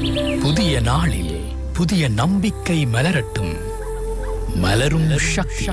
புதிய நாளில் புதிய நம்பிக்கை மலரட்டும் மலரும் சக்தி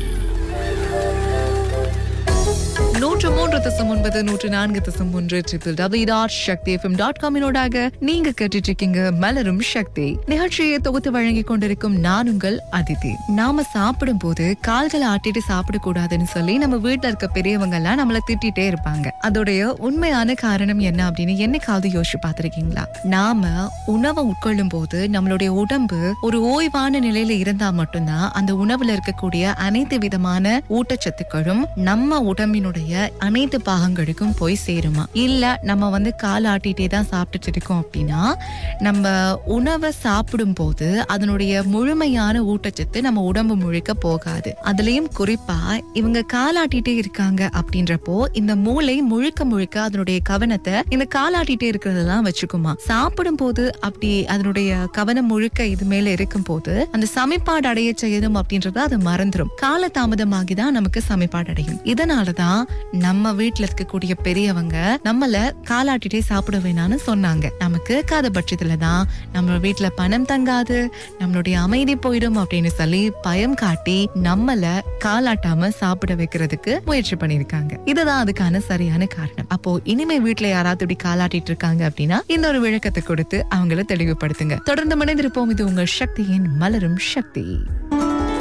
நூற்று மூன்று தசம் ஒன்பது நூற்று நான்கு தசம் ஒன்று triple W dot Sakthi FM dot காமினோடாக நீங்க கேட்டுட்டு இருக்கீங்க மலரும் சக்தி நிகழ்ச்சியை தொகுத்து வழங்கி கொண்டிருக்கும் நான் உங்கள் அதிதி நாம சாப்பிடும் போது கால்களை ஆட்டிட்டு சாப்பிடக்கூடாதுன்னு சொல்லி நம்ம வீட்டுல இருக்க பெரியவங்க எல்லாம் நம்மள திட்டிட்டே இருப்பாங்க அதோடைய உண்மையான காரணம் என்ன அப்படின்னு என்னைக்காவது யோசிச்சு பார்த்திருக்கீங்களா நாம உணவை உட்கொள்ளும் போது நம்மளுடைய உடம்பு ஒரு ஓய்வான நிலையில இருந்தா மட்டும்தான் அந்த உணவுல இருக்கக்கூடிய அனைத்து விதமான ஊட்டச்சத்துக்களும் நம்ம உடம்பினுடைய அனைத்து பாகங்களுக்கும் போய் சேருமா இல்ல நம்ம வந்து கால் ஆட்டிட்டே தான் சாப்பிட்டுட்டு இருக்கோம் அப்படின்னா நம்ம உணவை சாப்பிடும் போது அதனுடைய முழுமையான ஊட்டச்சத்து நம்ம உடம்பு முழுக்க போகாது அதுலயும் குறிப்பா இவங்க காலாட்டிட்டே இருக்காங்க அப்படின்றப்போ இந்த மூளை முழுக்க முழுக்க அதனுடைய கவனத்தை இந்த காலாட்டிட்டே இருக்கிறதெல்லாம் வச்சுக்குமா சாப்பிடும் போது அப்படி அதனுடைய கவனம் முழுக்க இது மேல இருக்கும் போது அந்த சமைப்பாடு அடைய செய்யணும் அப்படின்றத அது மறந்துடும் கால தாமதமாகி தான் நமக்கு சமைப்பாடு அடையும் இதனாலதான் நம்ம வீட்டுல இருக்கக்கூடிய பெரியவங்க நம்மள காலாட்டிட்டே சாப்பிட வேணாம்னு சொன்னாங்க நமக்கு கேட்காத பட்சத்துல தான் நம்ம வீட்டுல பணம் தங்காது நம்மளுடைய அமைதி போயிடும் அப்படின்னு சொல்லி பயம் காட்டி நம்மள காலாட்டாம சாப்பிட வைக்கிறதுக்கு முயற்சி பண்ணிருக்காங்க இதுதான் அதுக்கான சரியான காரணம் அப்போ இனிமே வீட்டுல யாராவது இப்படி காலாட்டிட்டு இருக்காங்க அப்படின்னா இன்னொரு விளக்கத்தை கொடுத்து அவங்கள தெளிவுபடுத்துங்க தொடர்ந்து மனிதிருப்போம் இது உங்கள் சக்தியின் மலரும் சக்தி